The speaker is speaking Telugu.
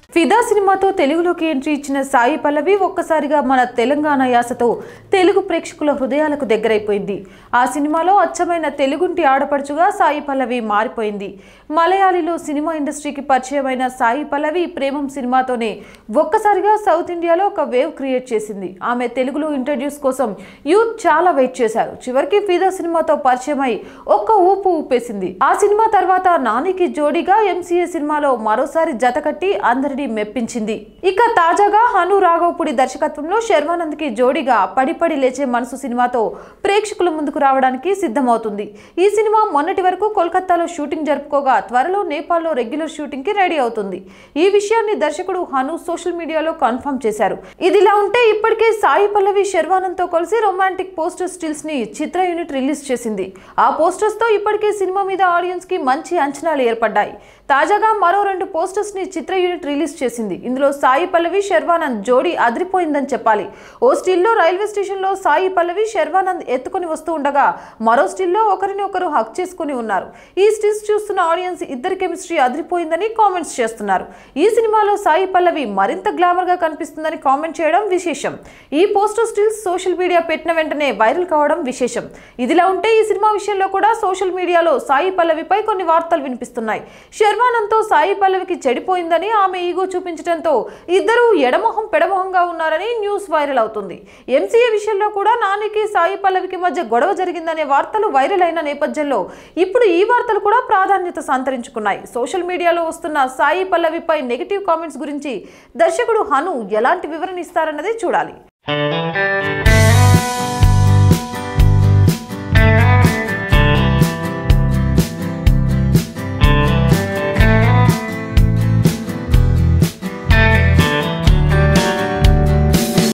ఫిదా సినిమాతో తెలుగులోకి ఎంట్రీ ఇచ్చిన సాయి పల్లవి ఒక్కసారిగా మన తెలంగాణ యాసతో తెలుగు ప్రేక్షకుల హృదయాలకు దగ్గరైపోయింది ఆ సినిమాలో అచ్చమైన తెలుగుంటి ఆడపడుచుగా సాయి పల్లవి మారిపోయింది మలయాళీలో సినిమా ఇండస్ట్రీకి పరిచయమైన సాయి పల్లవి ప్రేమం సినిమాతోనే ఒక్కసారిగా సౌత్ ఇండియాలో ఒక వేవ్ క్రియేట్ చేసింది ఆమె తెలుగులో ఇంట్రడ్యూస్ కోసం యూత్ చాలా వెయిట్ చేశారు చివరికి ఫిదా సినిమాతో పరిచయమై ఒక్క ఊపు ఊపేసింది ఆ సినిమా తర్వాత నానికి జోడీగా ఎంసీఏ సినిమాలో మరోసారి జతకట్టి అందరినీ మెప్పించింది ఇక తాజాగా హను రాఘవపుడి దర్శకత్వంలో శర్వానంద్ కి జోడీగా పడి పడి లేచే మనసు సినిమాతో ప్రేక్షకుల ముందుకు రావడానికి సిద్ధమవుతుంది ఈ సినిమా మొన్నటి వరకు కోల్కతాలో షూటింగ్ జరుపుకోగా త్వరలో నేపాల్లో రెగ్యులర్ షూటింగ్ కి రెడీ అవుతుంది ఈ విషయాన్ని దర్శకుడు హను సోషల్ మీడియాలో కన్ఫర్మ్ చేశారు ఇదిలా ఉంటే ఇప్పటికే సాయి పల్లవి శర్వానంద్ తో కలిసి రొమాంటిక్ పోస్టర్ స్టిల్స్ ని చిత్ర యూనిట్ రిలీజ్ చేసింది ఆ పోస్టర్స్ తో ఇప్పటికే సినిమా మీద ఆడియన్స్ కి మంచి అంచనాలు ఏర్పడ్డాయి తాజాగా మరో రెండు పోస్టర్స్ ని చిత్ర యూనిట్ రిలీజ్ చేసింది ఇందులో సాయి పల్లవి శర్వానంద్ జోడీ అదిరిపోయిందని చెప్పాలి ఓ స్టిల్లో రైల్వే స్టేషన్ లో సాయి పల్లవి శర్వానంద్ ఎత్తుకొని వస్తూ ఉండగా మరో స్టిల్లో ఒకరిని ఒకరు హక్ చేసుకుని ఉన్నారు ఈ స్టిల్స్ చూస్తున్న ఆడియన్స్ ఇద్దరి కెమిస్ట్రీ అదిరిపోయిందని కామెంట్స్ చేస్తున్నారు ఈ సినిమాలో సాయి పల్లవి మరింత గ్లామర్ గా కనిపిస్తుందని కామెంట్ చేయడం విశేషం ఈ పోస్టర్ స్టిల్స్ సోషల్ మీడియా పెట్టిన వెంటనే వైరల్ కావడం విశేషం ఇదిలా ఉంటే ఈ సినిమా విషయంలో కూడా సోషల్ మీడియాలో సాయి పల్లవిపై కొన్ని వార్తలు వినిపిస్తున్నాయి శర్వానంద్తో సాయి పల్లవికి చెడిపోయిందని ఆమె ఈగో చూపించడంతో ఇద్దరూ ఎడమొహం పెడమొహంగా ఉన్నారని న్యూస్ వైరల్ అవుతుంది ఎంసీఏ విషయంలో కూడా నానికి సాయి పల్లవికి మధ్య గొడవ జరిగిందనే వార్తలు వైరల్ అయిన నేపథ్యంలో ఇప్పుడు ఈ వార్తలు కూడా ప్రాధాన్యత సంతరించుకున్నాయి సోషల్ మీడియాలో వస్తున్న సాయి పల్లవిపై నెగిటివ్ కామెంట్స్ గురించి దర్శకుడు హను ఎలాంటి వివరణ ఇస్తారన్నది చూడాలి